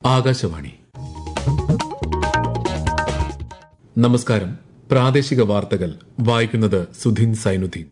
ആകാശവാണി നമസ്കാരം പ്രാദേശിക വാർത്തകൾ വായിക്കുന്നത് സുധീൻ സൈനുദ്ദീൻ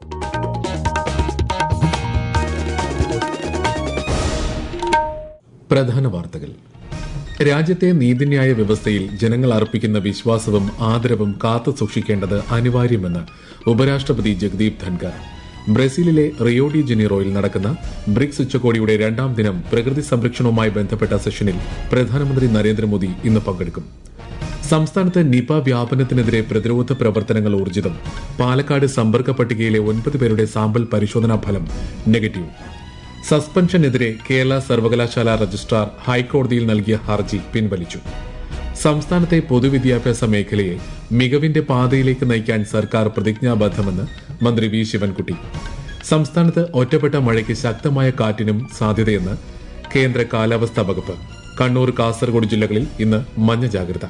പ്രധാന വാർത്തകൾ രാജ്യത്തെ നീതിന്യായ വ്യവസ്ഥയിൽ ജനങ്ങൾ അർപ്പിക്കുന്ന വിശ്വാസവും ആദരവും കാത്തു സൂക്ഷിക്കേണ്ടത് അനിവാര്യമെന്ന് ഉപരാഷ്ട്രപതി ജഗദീപ് ധൻകർ ബ്രസീലിലെ റിയോ ഡി ജനീറോയിൽ നടക്കുന്ന ബ്രിക്സ് ഉച്ചകോടിയുടെ രണ്ടാം ദിനം പ്രകൃതി സംരക്ഷണവുമായി ബന്ധപ്പെട്ട സെഷനിൽ പ്രധാനമന്ത്രി നരേന്ദ്രമോദി ഇന്ന് പങ്കെടുക്കും സംസ്ഥാനത്ത് നിപ വ്യാപനത്തിനെതിരെ പ്രതിരോധ പ്രവർത്തനങ്ങൾ ഊർജിതം പാലക്കാട് സമ്പർക്ക പട്ടികയിലെ ഒൻപത് പേരുടെ സാമ്പിൾ പരിശോധനാ ഫലം നെഗറ്റീവ് സസ്പെൻഷനെതിരെ കേരള സർവകലാശാല രജിസ്ട്രാർ ഹൈക്കോടതിയിൽ നൽകിയ ഹർജി പിൻവലിച്ചു സംസ്ഥാനത്തെ പൊതുവിദ്യാഭ്യാസ മേഖലയെ മികവിന്റെ പാതയിലേക്ക് നയിക്കാൻ സർക്കാർ പ്രതിജ്ഞാബദ്ധമെന്ന് മന്ത്രി വി ശിവൻകുട്ടി സംസ്ഥാനത്ത് ഒറ്റപ്പെട്ട മഴയ്ക്ക് ശക്തമായ കാറ്റിനും സാധ്യതയെന്ന് കേന്ദ്ര കാലാവസ്ഥാ വകുപ്പ് കണ്ണൂർ കാസർഗോഡ് ജില്ലകളിൽ ഇന്ന് മഞ്ഞ ജാഗ്രത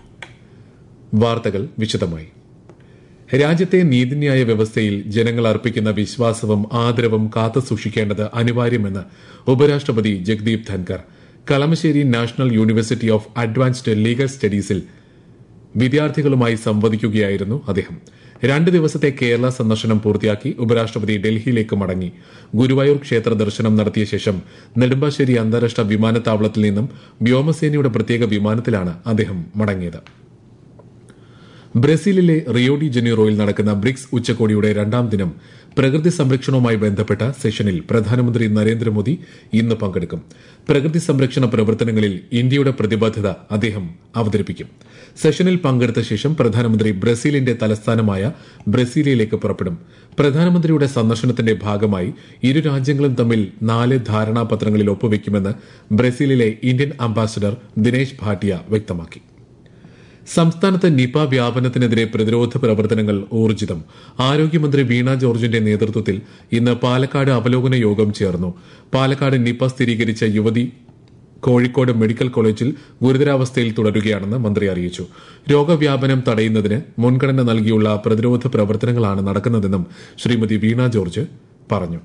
വാർത്തകൾ വിശദമായി രാജ്യത്തെ നീതിന്യായ വ്യവസ്ഥയിൽ ജനങ്ങൾ അർപ്പിക്കുന്ന വിശ്വാസവും ആദരവും കാത്തു സൂക്ഷിക്കേണ്ടത് അനിവാര്യമെന്ന് ഉപരാഷ്ട്രപതി Jagdeep Dhankhar Kalamassery national university of advanced legal സ്റ്റഡീസിൽ വിദ്യാർത്ഥികളുമായി സംവദിക്കുകയായിരുന്നു അദ്ദേഹം രണ്ട് ദിവസത്തെ കേരള സന്ദർശനം പൂർത്തിയാക്കി ഉപരാഷ്ട്രപതി ഡൽഹിയിലേക്ക് മടങ്ങി ഗുരുവായൂർ ക്ഷേത്ര ദർശനം നടത്തിയ ശേഷം നെടുമ്പാശ്ശേരി അന്താരാഷ്ട്ര വിമാനത്താവളത്തിൽ നിന്നും വ്യോമസേനയുടെ പ്രത്യേക വിമാനത്തിലാണ് അദ്ദേഹം മടങ്ങിയത് ബ്രസീലിലെ റിയോ ഡി ജനീറോയിൽ നടക്കുന്ന ബ്രിക്സ് ഉച്ചകോടിയുടെ രണ്ടാം ദിനം പ്രകൃതി സംരക്ഷണവുമായി ബന്ധപ്പെട്ട സെഷനിൽ പ്രധാനമന്ത്രി നരേന്ദ്രമോദി ഇന്ന് പങ്കെടുക്കും പ്രകൃതി സംരക്ഷണ പ്രവർത്തനങ്ങളിൽ ഇന്ത്യയുടെ പ്രതിബദ്ധത അദ്ദേഹം അവതരിപ്പിക്കും സെഷനിൽ പങ്കെടുത്ത ശേഷം പ്രധാനമന്ത്രി ബ്രസീലിന്റെ തലസ്ഥാനമായ ബ്രസീലിയയിലേക്ക് പുറപ്പെടും പ്രധാനമന്ത്രിയുടെ സന്ദർശനത്തിന്റെ ഭാഗമായി ഇരു രാജ്യങ്ങളും തമ്മിൽ നാല് ധാരണാപത്രങ്ങളിൽ ഒപ്പുവെക്കുമെന്ന് ബ്രസീലിലെ ഇന്ത്യൻ അംബാസഡർ ദിനേശ് ഭാട്ടിയ വ്യക്തമാക്കി സംസ്ഥാനത്ത് നിപ വ്യാപനത്തിനെതിരെ പ്രതിരോധ പ്രവർത്തനങ്ങൾ ഊർജിതം ആരോഗ്യമന്ത്രി വീണ ജോർജിന്റെ നേതൃത്വത്തിൽ ഇന്ന് പാലക്കാട് അവലോകന യോഗം ചേർന്നു പാലക്കാട് നിപ സ്ഥിരീകരിച്ച യുവതി കോഴിക്കോട് മെഡിക്കൽ കോളേജിൽ ഗുരുതരാവസ്ഥയിൽ തുടരുകയാണെന്ന് മന്ത്രി അറിയിച്ചു രോഗവ്യാപനം തടയുന്നതിന് മുൻഗണന നൽകിയുള്ള പ്രതിരോധ പ്രവർത്തനങ്ങളാണ് നടക്കുന്നതെന്നും ശ്രീമതി വീണ ജോർജ് പറഞ്ഞു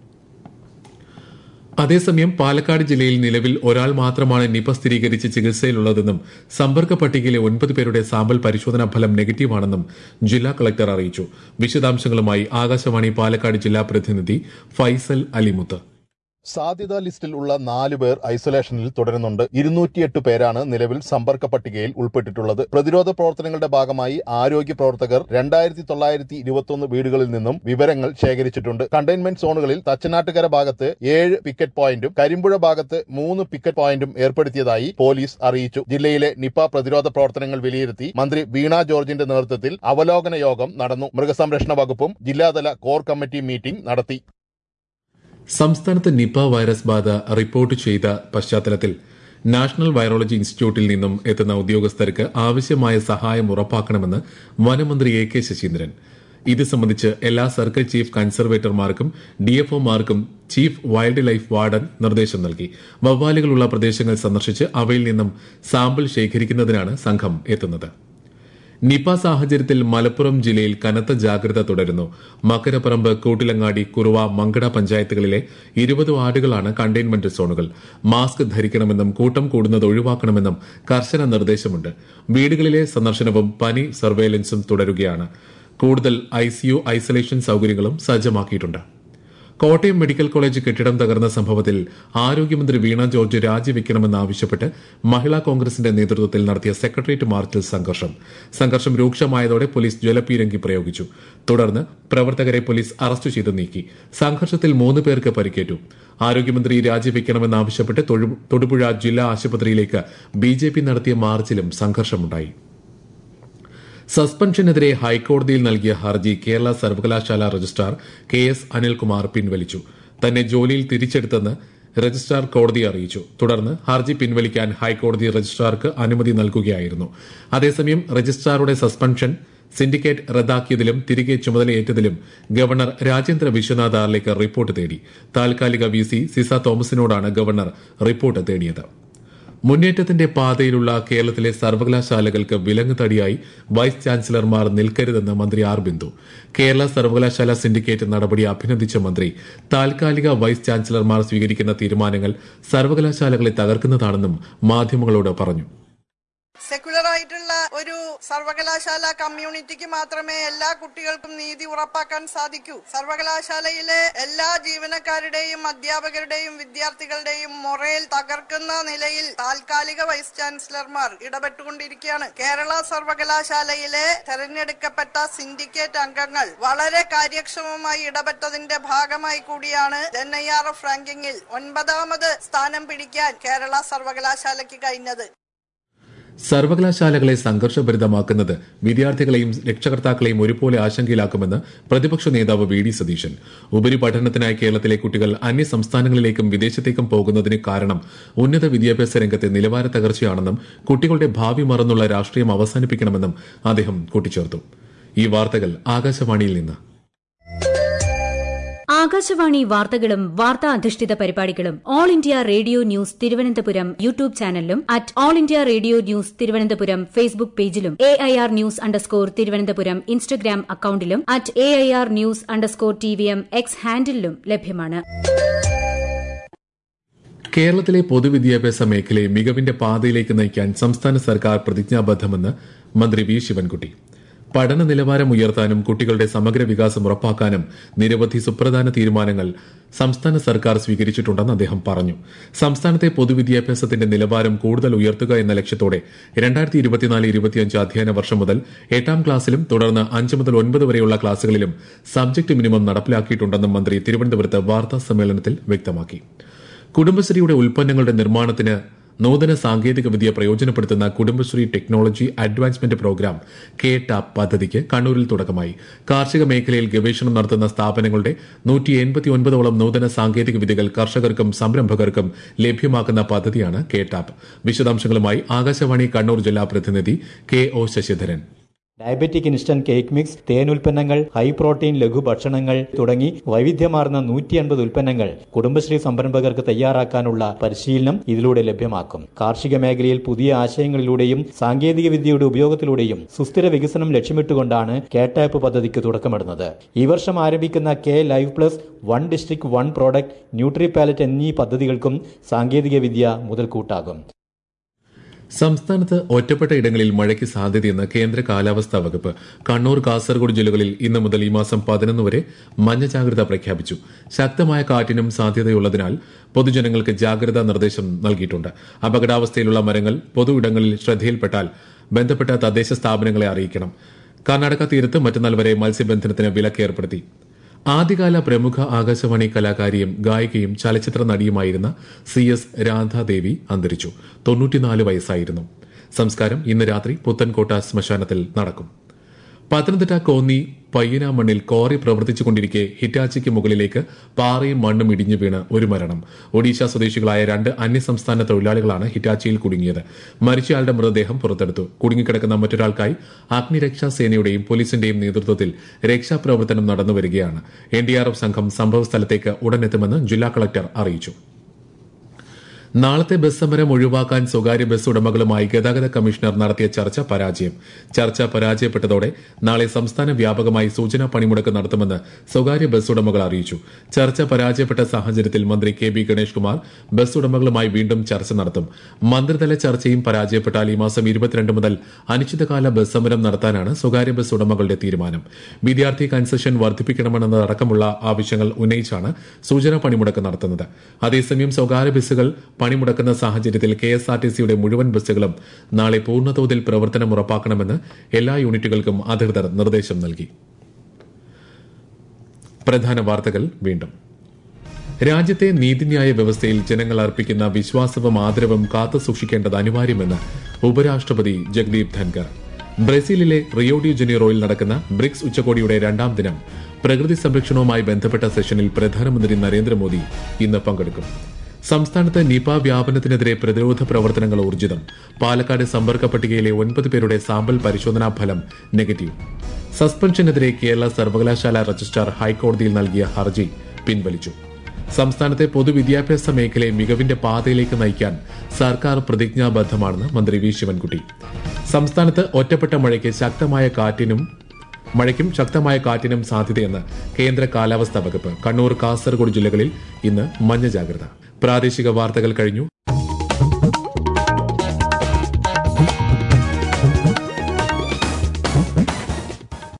അതേസമയം പാലക്കാട് ജില്ലയിൽ നിലവിൽ ഒരാൾ മാത്രമാണ് നിപ സ്ഥിരീകരിച്ച് ചികിത്സയിലുള്ളതെന്നും സമ്പർക്ക പട്ടികയിലെ ഒൻപത് പേരുടെ സാമ്പിൾ പരിശോധനാ ഫലം നെഗറ്റീവാണെന്നും ജില്ലാ കളക്ടർ അറിയിച്ചു വിശദാംശങ്ങളുമായി ആകാശവാണി പാലക്കാട് ജില്ലാ പ്രതിനിധി ഫൈസൽ അലിമുത്ത് സാധ്യതാ ലിസ്റ്റിൽ ഉള്ള നാല് പേർ ഐസൊലേഷനിൽ തുടരുന്നുണ്ട് ഇരുന്നൂറ്റിയെട്ട് പേരാണ് നിലവിൽ സമ്പർക്ക പട്ടികയിൽ ഉൾപ്പെട്ടിട്ടുള്ളത് പ്രതിരോധ പ്രവർത്തനങ്ങളുടെ ഭാഗമായി ആരോഗ്യ പ്രവർത്തകർ രണ്ടായിരത്തി തൊള്ളായിരത്തി ഇരുപത്തൊന്ന് വീടുകളിൽ നിന്നും വിവരങ്ങൾ ശേഖരിച്ചിട്ടുണ്ട് കണ്ടെയ്ൻമെന്റ് സോണുകളിൽ തച്ചനാട്ടുകര ഭാഗത്ത് ഏഴ് പിക്കറ്റ് പോയിന്റും കരിമ്പുഴ ഭാഗത്ത് മൂന്ന് പിക്കറ്റ് പോയിന്റും ഏർപ്പെടുത്തിയതായി പോലീസ് അറിയിച്ചു ജില്ലയിലെ നിപ പ്രതിരോധ പ്രവർത്തനങ്ങൾ വിലയിരുത്തി മന്ത്രി വീണ ജോർജിന്റെ നേതൃത്വത്തിൽ അവലോകന യോഗം നടന്നു മൃഗസംരക്ഷണ വകുപ്പും ജില്ലാതല കോർ കമ്മിറ്റി മീറ്റിംഗ് നടത്തി സംസ്ഥാനത്ത് നിപ വൈറസ് ബാധ റിപ്പോർട്ട് ചെയ്ത പശ്ചാത്തലത്തിൽ നാഷണൽ വൈറോളജി ഇൻസ്റ്റിറ്റ്യൂട്ടിൽ നിന്നും എത്തുന്ന ഉദ്യോഗസ്ഥർക്ക് ആവശ്യമായ സഹായം ഉറപ്പാക്കണമെന്ന് വനമന്ത്രി എ കെ ശശീന്ദ്രൻ ഇത് സംബന്ധിച്ച് എല്ലാ സർക്കിൾ ചീഫ് കൺസർവേറ്റർമാർക്കും ഡിഎഫ്ഒമാർക്കും ചീഫ് വൈൽഡ് ലൈഫ് വാർഡൻ നിർദ്ദേശം നൽകി വവ്വാലുകളുള്ള പ്രദേശങ്ങൾ സന്ദർശിച്ച് അവയിൽ നിന്നും സാമ്പിൾ ശേഖരിക്കുന്നതിനാണ് സംഘം എത്തുന്നത് നിപ സാഹചര്യത്തിൽ മലപ്പുറം ജില്ലയിൽ കനത്ത ജാഗ്രത തുടരുന്നു മക്കരപ്പറമ്പ് കൂട്ടിലങ്ങാടി കുറുവ മങ്കട പഞ്ചായത്തുകളിലെ ഇരുപത് വാർഡുകളാണ് കണ്ടെയ്ൻമെന്റ് സോണുകൾ മാസ്ക് ധരിക്കണമെന്നും കൂട്ടം കൂടുന്നത് ഒഴിവാക്കണമെന്നും കർശന നിർദ്ദേശമുണ്ട് വീടുകളിലെ സന്ദർശനവും പനി സർവേലൻസും തുടരുകയാണ് കൂടുതൽ ഐസിയു ഐസൊലേഷൻ സൌകര്യങ്ങളും സജ്ജമാക്കിയിട്ടുണ്ട് കോട്ടയം മെഡിക്കൽ കോളേജ് കെട്ടിടം തകർന്ന സംഭവത്തിൽ ആരോഗ്യമന്ത്രി വീണ ജോർജ് രാജിവെക്കണമെന്നാവശ്യപ്പെട്ട് മഹിളാ കോൺഗ്രസിന്റെ നേതൃത്വത്തിൽ നടത്തിയ സെക്രട്ടേറിയറ്റ് മാർച്ചിൽ സംഘർഷം സംഘർഷം രൂക്ഷമായതോടെ പോലീസ് ജ്വലപീരങ്കി പ്രയോഗിച്ചു തുടർന്ന് പ്രവർത്തകരെ പോലീസ് അറസ്റ്റ് ചെയ്ത് നീക്കി സംഘർഷത്തിൽ മൂന്ന് പേർക്ക് പരിക്കേറ്റു ആരോഗ്യമന്ത്രി രാജിവെക്കണമെന്നാവശ്യപ്പെട്ട് തൊടുപുഴ ജില്ലാ ആശുപത്രിയിലേക്ക് ബി നടത്തിയ മാർച്ചിലും സംഘർഷമുണ്ടായി സസ്പെൻഷനെതിരെ ഹൈക്കോടതിയിൽ നൽകിയ ഹർജി കേരള സർവകലാശാല രജിസ്ട്രാർ കെ എസ് അനിൽകുമാർ പിൻവലിച്ചു തന്നെ ജോലിയിൽ തിരിച്ചെടുത്തെന്ന് രജിസ്ട്രാർ കോടതിയെ അറിയിച്ചു തുടർന്ന് ഹർജി പിൻവലിക്കാൻ ഹൈക്കോടതി രജിസ്ട്രാർക്ക് അനുമതി നൽകുകയായിരുന്നു അതേസമയം രജിസ്ട്രാറുടെ സസ്പെൻഷൻ സിൻഡിക്കേറ്റ് റദ്ദാക്കിയതിലും തിരികെ ചുമതലയേറ്റതിലും ഗവർണർ രാജേന്ദ്ര വിശ്വനാഥ് ആറിലേക്ക് റിപ്പോർട്ട് തേടി താൽക്കാലിക വി സി സിസ തോമസിനോടാണ് ഗവർണർ റിപ്പോർട്ട് തേടിയത് മുന്നേറ്റത്തിന്റെ പാതയിലുള്ള കേരളത്തിലെ സർവകലാശാലകൾക്ക് വിലങ്ങുതടിയായി വൈസ് ചാൻസലർമാർ നിൽക്കരുതെന്ന് മന്ത്രി ആർ ബിന്ദു കേരള സർവകലാശാല സിൻഡിക്കേറ്റ് നടപടി അഭിനന്ദിച്ച മന്ത്രി താൽക്കാലിക വൈസ് ചാൻസലർമാർ സ്വീകരിക്കുന്ന തീരുമാനങ്ങൾ സർവകലാശാലകളെ തകർക്കുന്നതാണെന്നും മാധ്യമങ്ങളോട് പറഞ്ഞു സെക്യുലർ ആയിട്ടുള്ള ഒരു സർവകലാശാല കമ്മ്യൂണിറ്റിക്ക് മാത്രമേ എല്ലാ കുട്ടികൾക്കും നീതി ഉറപ്പാക്കാൻ സാധിക്കൂ സർവകലാശാലയിലെ എല്ലാ ജീവനക്കാരുടെയും അധ്യാപകരുടെയും വിദ്യാർത്ഥികളുടെയും മൊറയിൽ തകർക്കുന്ന നിലയിൽ താൽക്കാലിക വൈസ് ചാൻസലർമാർ ഇടപെട്ടുകൊണ്ടിരിക്കുകയാണ് കേരള സർവകലാശാലയിലെ തെരഞ്ഞെടുക്കപ്പെട്ട സിൻഡിക്കേറ്റ് അംഗങ്ങൾ വളരെ കാര്യക്ഷമമായി ഇടപെട്ടതിന്റെ ഭാഗമായി കൂടിയാണ് എൻ ഐ ആർ എഫ് റാങ്കിങ്ങിൽ ഒൻപതാമത് സ്ഥാനം പിടിക്കാൻ കേരള സർവകലാശാലയ്ക്ക് കഴിഞ്ഞത് സർവകലാശാലകളെ സംഘർഷഭരിതമാക്കുന്നത് വിദ്യാർത്ഥികളെയും രക്ഷകർത്താക്കളെയും ഒരുപോലെ ആശങ്കയിലാക്കുമെന്ന് പ്രതിപക്ഷ നേതാവ് വി ഡി സതീശൻ ഉപരിപഠനത്തിനായി കേരളത്തിലെ കുട്ടികൾ അന്യ സംസ്ഥാനങ്ങളിലേക്കും വിദേശത്തേക്കും പോകുന്നതിന് കാരണം ഉന്നത വിദ്യാഭ്യാസ രംഗത്തെ നിലവാര തകർച്ചയാണെന്നും കുട്ടികളുടെ ഭാവി മറന്നുള്ള രാഷ്ട്രീയം അവസാനിപ്പിക്കണമെന്നും അദ്ദേഹം കൂട്ടിച്ചേർത്തു ഈ വാർത്തകൾ ആകാശവാണിയിൽ നിന്ന് ആകാശവാണി വാർത്തകളും വാർത്താ അധിഷ്ഠിത പരിപാടികളും all India radio news Thiruvananthapuram YouTube ചാനലിലും at all India radio news Thiruvananthapuram Facebook പേജിലും A I R news underscore Thiruvananthapuram Instagram അക്കൌണ്ടിലും at A I R news underscore T V M X ഹാൻഡിലും ലഭ്യമാണ് കേരളത്തിലെ പൊതുവിദ്യാഭ്യാസ മേഖലയെ മികവിന്റെ പാതയിലേക്ക് നയിക്കാൻ സംസ്ഥാന സർക്കാർ പ്രതിജ്ഞാബദ്ധമെന്ന് മന്ത്രി വി ശിവൻകുട്ടി പഠന നിലവാരം ഉയർത്താനും കുട്ടികളുടെ സമഗ്ര വികാസം ഉറപ്പാക്കാനും നിരവധി സുപ്രധാന തീരുമാനങ്ങൾ സംസ്ഥാന സർക്കാർ സ്വീകരിച്ചിട്ടുണ്ടെന്ന് അദ്ദേഹം പറഞ്ഞു സംസ്ഥാനത്തെ പൊതുവിദ്യാഭ്യാസത്തിന്റെ നിലവാരം കൂടുതൽ ഉയർത്തുക എന്ന ലക്ഷ്യത്തോടെ രണ്ടായിരത്തി ഇരുപത്തിനാല് ഇരുപത്തിയഞ്ച് അധ്യയന വർഷം മുതൽ എട്ടാം ക്ലാസ്സിലും തുടർന്ന് അഞ്ച് മുതൽ ഒൻപത് വരെയുള്ള ക്ലാസുകളിലും സബ്ജക്ട് മിനിമം നടപ്പിലാക്കിയിട്ടുണ്ടെന്നും മന്ത്രി തിരുവനന്തപുരത്ത് വാർത്താ സമ്മേളനത്തിൽ വ്യക്തമാക്കി കുടുംബശ്രീയുടെ ഉൽപ്പന്നങ്ങളുടെ നിർമ്മാണത്തിന് നൂതന സാങ്കേതിക വിദ്യ പ്രയോജനപ്പെടുത്തുന്ന Kudumbashree technology advancement programme K TAP പദ്ധതിക്ക് കണ്ണൂരിൽ തുടക്കമായി കാർഷിക മേഖലയിൽ ഗവേഷണം നടത്തുന്ന സ്ഥാപനങ്ങളുടെ നൂറ്റി എൺപത്തിയൊൻപതോളം നൂതന സാങ്കേതിക വിദ്യകൾ കർഷകർക്കും സംരംഭകർക്കും ലഭ്യമാക്കുന്ന പദ്ധതിയാണ് കെ ടാപ്പ് വിശദാംശങ്ങളുമായി ആകാശവാണി കണ്ണൂർ ജില്ലാ പ്രതിനിധി K O Sasidharan diabetic instant cake mix തേൻ ഉൽപ്പന്നങ്ങൾ ഹൈ പ്രോട്ടീൻ ലഘു ഭക്ഷണങ്ങൾ തുടങ്ങി വൈവിധ്യമാർന്ന നൂറ്റി അൻപത് ഉൽപ്പന്നങ്ങൾ കുടുംബശ്രീ സംരംഭകർക്ക് തയ്യാറാക്കാനുള്ള പരിശീലനം ഇതിലൂടെ ലഭ്യമാക്കും കാർഷിക മേഖലയിൽ പുതിയ ആശയങ്ങളിലൂടെയും സാങ്കേതിക വിദ്യയുടെ ഉപയോഗത്തിലൂടെയും സുസ്ഥിര വികസനം ലക്ഷ്യമിട്ടുകൊണ്ടാണ് കേട്ടാപ്പ് പദ്ധതിക്ക് തുടക്കമിടുന്നത് ഈ വർഷം ആരംഭിക്കുന്ന K live plus one district one product nutri palette എന്നീ പദ്ധതികൾക്കും സാങ്കേതിക വിദ്യ മുതൽക്കൂട്ടാകും സംസ്ഥാനത്ത് ഒറ്റപ്പെട്ട ഇടങ്ങളിൽ മഴയ്ക്ക് സാധ്യതയെന്ന് കേന്ദ്ര കാലാവസ്ഥാ വകുപ്പ് കണ്ണൂർ കാസർഗോഡ് ജില്ലകളിൽ ഇന്ന് മുതൽ ഈ മാസം പതിനൊന്ന് വരെ മഞ്ഞ ജാഗ്രത പ്രഖ്യാപിച്ചു ശക്തമായ കാറ്റിനും സാധ്യതയുള്ളതിനാൽ പൊതുജനങ്ങൾക്ക് ജാഗ്രതാ നിർദ്ദേശം നൽകിയിട്ടുണ്ട് അപകടാവസ്ഥയിലുള്ള മരങ്ങൾ പൊതു ഇടങ്ങളിൽ ശ്രദ്ധയിൽപ്പെട്ടാൽ ബന്ധപ്പെട്ട തദ്ദേശ സ്ഥാപനങ്ങളെ അറിയിക്കണം കർണാടക തീരത്ത് മറ്റന്നാൾ വരെ മത്സ്യബന്ധനത്തിന് വിലക്ക് ഏർപ്പെടുത്തി ആദ്യകാല പ്രമുഖ ആകാശവാണി കലാകാരിയും ഗായികയും ചലച്ചിത്ര നടിയുമായിരുന്ന സി എസ് രാധാദേവി അന്തരിച്ചു തൊണ്ണൂറ്റിനാല് വയസ്സായിരുന്നു സംസ്കാരം ഇന്ന് രാത്രി പുത്തൻകോട്ട ശ്മശാനത്തിൽ നടക്കും പത്തനംതിട്ട കോന്നി പയ്യനാമണ്ണിൽ കോറി പ്രവർത്തിച്ചുകൊണ്ടിരിക്കെ ഹിറ്റാച്ചിക്ക് മുകളിലേക്ക് പാറയും മണ്ണും ഇടിഞ്ഞു വീണ് ഒരു മരണം ഒഡീഷ സ്വദേശികളായ രണ്ട് അന്യസംസ്ഥാന തൊഴിലാളികളാണ് ഹിറ്റാച്ചിയിൽ കുടുങ്ങിയത് മരിച്ചയാളുടെ മൃതദേഹം പുറത്തെടുത്തു കുടുങ്ങിക്കിടക്കുന്ന മറ്റൊരാൾക്കായി അഗ്നിരക്ഷാ സേനയുടെയും പോലീസിന്റെയും നേതൃത്വത്തിൽ രക്ഷാപ്രവർത്തനം നടന്നുവരികയാണ് എൻഡിആർഎഫ് സംഘം സംഭവസ്ഥലത്തേക്ക് ഉടനെത്തുമെന്ന് ജില്ലാ കളക്ടർ അറിയിച്ചു നാളത്തെ ബസ് സമരം ഒഴിവാക്കാൻ സ്വകാര്യ ബസ് ഉടമകളുമായി ഗതാഗത കമ്മീഷണർ നടത്തിയ ചർച്ച പരാജയം ചർച്ച പരാജയപ്പെട്ടതോടെ നാളെ സംസ്ഥാന വ്യാപകമായി സൂചനാ പണിമുടക്ക് നടത്തുമെന്ന് സ്വകാര്യ ബസ് ഉടമകൾ അറിയിച്ചു ചർച്ച പരാജയപ്പെട്ട സാഹചര്യത്തിൽ മന്ത്രി K B Ganesh Kumar bus ഉടമകളുമായി വീണ്ടും ചർച്ച നടത്തും മന്ത്രിതല ചർച്ചയും പരാജയപ്പെട്ടാൽ ഈ മാസം ഇരുപത്തിരണ്ട് മുതൽ അനിശ്ചിതകാല ബസ് സമരം നടത്താനാണ് സ്വകാര്യ ബസ് ഉടമകളുടെ തീരുമാനം വിദ്യാർത്ഥി കൺസെഷൻ വർദ്ധിപ്പിക്കണമെന്നതടക്കമുള്ള ആവശ്യങ്ങൾ ഉന്നയിച്ചാണ് സൂചനാ പണിമുടക്ക് നടത്തുന്നത് അതേസമയം സ്വകാര്യ ബസ്സുകൾ പണിമുടക്കുന്ന സാഹചര്യത്തിൽ കെ എസ് ആർ ടി സിയുടെ മുഴുവൻ ബസ്സുകളും നാളെ പൂർണ്ണതോതിൽ പ്രവർത്തനം ഉറപ്പാക്കണമെന്ന് എല്ലാ യൂണിറ്റുകൾക്കും അധികൃതർ നിർദ്ദേശം നൽകി പ്രധാന വാർത്തകൾ വീണ്ടും രാജ്യത്തെ നീതിന്യായ വ്യവസ്ഥയിൽ ജനങ്ങൾ അർപ്പിക്കുന്ന വിശ്വാസവും ആദരവും കാത്തു സൂക്ഷിക്കേണ്ടത് അനിവാര്യമെന്ന് ഉപരാഷ്ട്രപതി ജഗ്ദീപ് ധൻകർ ബ്രസീലിലെ റിയോ ഡി ജനീറോയിൽ നടക്കുന്ന ബ്രിക്സ് ഉച്ചകോടിയുടെ രണ്ടാം ദിനം പ്രകൃതി സംരക്ഷണവുമായി ബന്ധപ്പെട്ട സെഷനിൽ പ്രധാനമന്ത്രി നരേന്ദ്രമോദി ഇന്ന് പങ്കെടുക്കും സംസ്ഥാനത്ത് നിപ വ്യാപനത്തിനെതിരെ പ്രതിരോധ പ്രവർത്തനങ്ങൾ ഊർജിതം പാലക്കാട് സമ്പർക്ക പട്ടികയിലെ ഒൻപത് പേരുടെ സാമ്പിൾ പരിശോധനാ ഫലം നെഗറ്റീവ് സസ്പെൻഷനെതിരെ കേരള സർവകലാശാല രജിസ്ട്രാർ ഹൈക്കോടതിയിൽ നൽകിയ ഹർജി പിൻവലിച്ചു സംസ്ഥാനത്തെ പൊതുവിദ്യാഭ്യാസ മേഖലയെ മികവിന്റെ പാതയിലേക്ക് നയിക്കാൻ സർക്കാർ പ്രതിജ്ഞാബദ്ധമാണെന്ന് മന്ത്രി വി ശിവൻകുട്ടി സംസ്ഥാനത്ത് ഒറ്റപ്പെട്ട മഴയ്ക്ക് ശക്തമായ കാറ്റിനും മഴയ്ക്കും ശക്തമായ കാറ്റിനും സാധ്യതയെന്ന് കേന്ദ്ര കാലാവസ്ഥാ വകുപ്പ് കണ്ണൂർ കാസർഗോഡ് ജില്ലകളിൽ ഇന്ന് മഞ്ഞ ജാഗ്രത പ്രാദേശിക വാർത്തകൾ കഴിഞ്ഞു